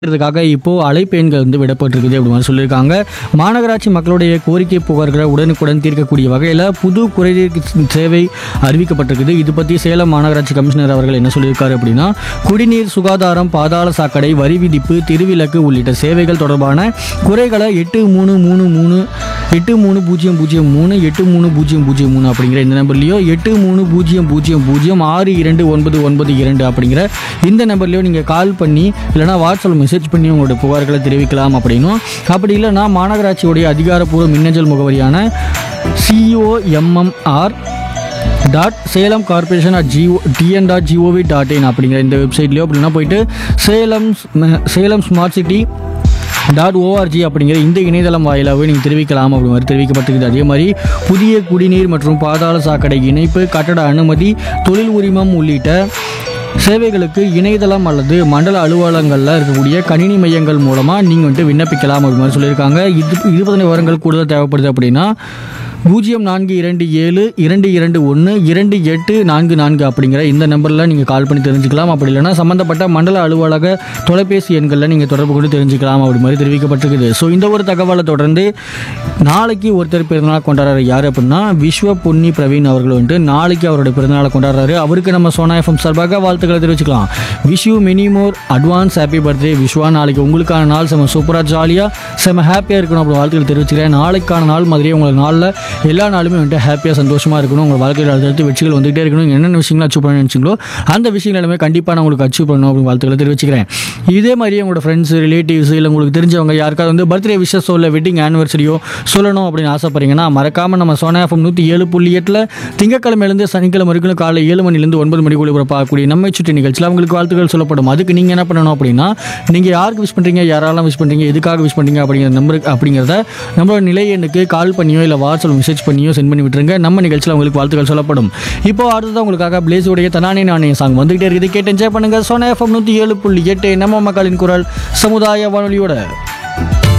இதுக்காக இப்போ அழைப்பு எண்கள் வந்து விடப்பட்டிருக்குது அப்படி மாதிரி சொல்லியிருக்காங்க மாநகராட்சி மக்களுடைய கோரிக்கை புகார்களை உடனுக்குடன் தீர்க்கக்கூடிய வகையில் புது குறைதீர் சேவை அறிவிக்கப்பட்டிருக்குது இது பற்றி சேலம் மாநகராட்சி கமிஷனர் அவர்கள் என்ன சொல்லியிருக்காரு அப்படின்னா குடிநீர் சுகாதாரம் பாதாள சாக்கடை வரி விதிப்பு திருவிலக்கு உள்ளிட்ட சேவைகள் தொடர்பான குறைகளை எட்டு மூணு மூணு மூணு எட்டு மூணு பூஜ்ஜியம் பூஜ்ஜியம் மூணு எட்டு மூணு பூஜ்ஜியம் பூஜ்ஜியம் மூணு அப்படிங்கிற இந்த நம்பர்லையோ எட்டு மூணு பூஜ்ஜியம் பூஜ்ஜியம் பூஜ்ஜியம் ஆறு இரண்டு ஒன்பது ஒன்பது இரண்டு அப்படிங்கிற இந்த நம்பர்லையோ நீங்கள் கால் பண்ணி இல்லைனா வாட்ஸ்அப் மெசேஜ் பண்ணி உங்களோட புகார்களை தெரிவிக்கலாம் அப்படின்னும் அப்படி இல்லைனா மாநகராட்சியுடைய அதிகாரப்பூர்வ மின்னஞ்சல் முகவரியான C O M M R dot Salem corporation at G O T N dot G O V dot in அப்படிங்கிற இந்த வெப்சைட்லையோ அப்படின்னா போயிட்டு சேலம் ஸ்ம- Salem smart city dot O R G அப்படிங்கிற இந்த இணையதளம் வாயிலாகவே நீங்கள் தெரிவிக்கலாம் அப்படி மாதிரி தெரிவிக்கப்பட்டிருக்குது அதே மாதிரி புதிய குடிநீர் மற்றும் பாதாள சாக்கடை இணைப்பு கட்டட அனுமதி தொழில் உரிமம் உள்ளிட்ட சேவைகளுக்கு இணையதளம் அல்லது மண்டல அலுவலகங்களில் இருக்கக்கூடிய கணினி மையங்கள் மூலமாக நீங்கள் வந்துட்டு விண்ணப்பிக்கலாம் அப்படி மாதிரி சொல்லியிருக்காங்க இது இது பற்றின விவரங்கள் கூடுதல் தேவைப்படுது அப்படின்னா பூஜ்ஜியம் நான்கு இரண்டு ஏழு இரண்டு இரண்டு ஒன்று இரண்டு எட்டு நான்கு நான்கு அப்படிங்கிற இந்த நம்பரில் நீங்கள் கால் பண்ணி தெரிஞ்சுக்கலாம் அப்படி இல்லைன்னா சம்மந்தப்பட்ட மண்டல அலுவலக தொலைபேசி எண்களில் நீங்கள் தொடர்பு கொண்டு தெரிஞ்சுக்கலாம் அப்படி மாதிரி தெரிவிக்கப்பட்டிருக்குது ஸோ இந்த ஒரு தகவலை தொடர்ந்து நாளைக்கு ஒருத்தர் பிறந்தநாள் கொண்டாடுறாரு யார் அப்படின்னா விஸ்வ பொன்னி பிரவீன் அவர்கள் வந்துட்டு நாளைக்கு அவருடைய பிறந்தநாளை கொண்டாடுறாரு அவருக்கு நம்ம சோனா எஃப்எம் சார்பாக வாழ்த்துக்களை தெரிவிச்சுக்கலாம் wish you many more advance happy birthday Viswa நாளைக்கு உங்களுக்கான நாள் செம சூப்பராக ஜாலியாக செம ஹாப்பியாக இருக்கணும் அப்படி வாழ்த்துக்கள் தெரிவிச்சுக்கிறேன் நாளைக்கான நாள் மாதிரியே உங்களை நாளில் எல்லா நாளுமே வந்துட்டு ஹாப்பியாக சந்தோஷமாக இருக்கணும் உங்கள் வாழ்க்கையில் அடுத்தடுத்து வெற்றிகள் வந்துகிட்டே இருக்கணும் என்னென்ன விஷயங்கள் அச்சீவ் பண்ண நினச்சிங்களோ அந்த விஷயங்கள் எல்லாமே கண்டிப்பாக நான் உங்களுக்கு அச்சீவ் பண்ணணும் அப்படின்னு வாழ்த்துக்களை தெரிவிச்சுக்கிறேன் இதே மாதிரியே உங்களோட ஃப்ரெண்ட்ஸ் ரிலேட்டிவ்ஸ் இல்லை உங்களுக்கு தெரிஞ்சவங்க யாருக்காவது வந்து பர்த்டே விஷஸோ இல்லை வெட்டிங் ஆனிவர்சரியோ சொல்லணும் அப்படின்னு ஆசைப்படுறீங்கன்னா மறக்காமல் நம்ம சோனா எஃப்எம் நூற்றி ஏழு புள்ளி எட்டில் திங்கக்கிழமையிலேருந்து சனிக்கிழமை வரைக்கும் காலை ஏழு மணிலேருந்து ஒன்பது மணிக்கு ஒளிபரப்பாகக்கூடிய நம்மை சுற்றி நிகழ்ச்சியில் அவங்களுக்கு வாழ்த்துக்கள் சொல்லப்படும் அதுக்கு நீங்கள் என்ன பண்ணணும் அப்படின்னா நீங்கள் யாருக்கு விஷ் பண்ணுறீங்க யாரெல்லாம் விஷ் பண்ணுறீங்க எதுக்காக விஷ் பண்ணுறீங்க அப்படிங்கிற நம்பருக்கு அப்படிங்கிறத நம்மளோட நிலை எண்ணுக்கு கால் பண்ணியோ இல்லை வாட்ஸ்அப் மெசேஜ் பண்ணியோ சென்ட் பண்ணி விட்டுருங்க நம்ம நிகழ்ச்சியில் உங்களுக்கு வாழ்த்துக்கள் சொல்லப்படும் இப்போ அடுத்ததான் உங்களுக்காக பிளேஸுடைய தனானே நானே சாங் வந்துகிட்டே இருக்குது கேட்டு என்ஜாய் பண்ணுங்க சோனா எஃப்எம் நூற்றி ஏழு புள்ளி எட்டு நம்ம மக்களின் குரல் சமுதாய வானொலியோட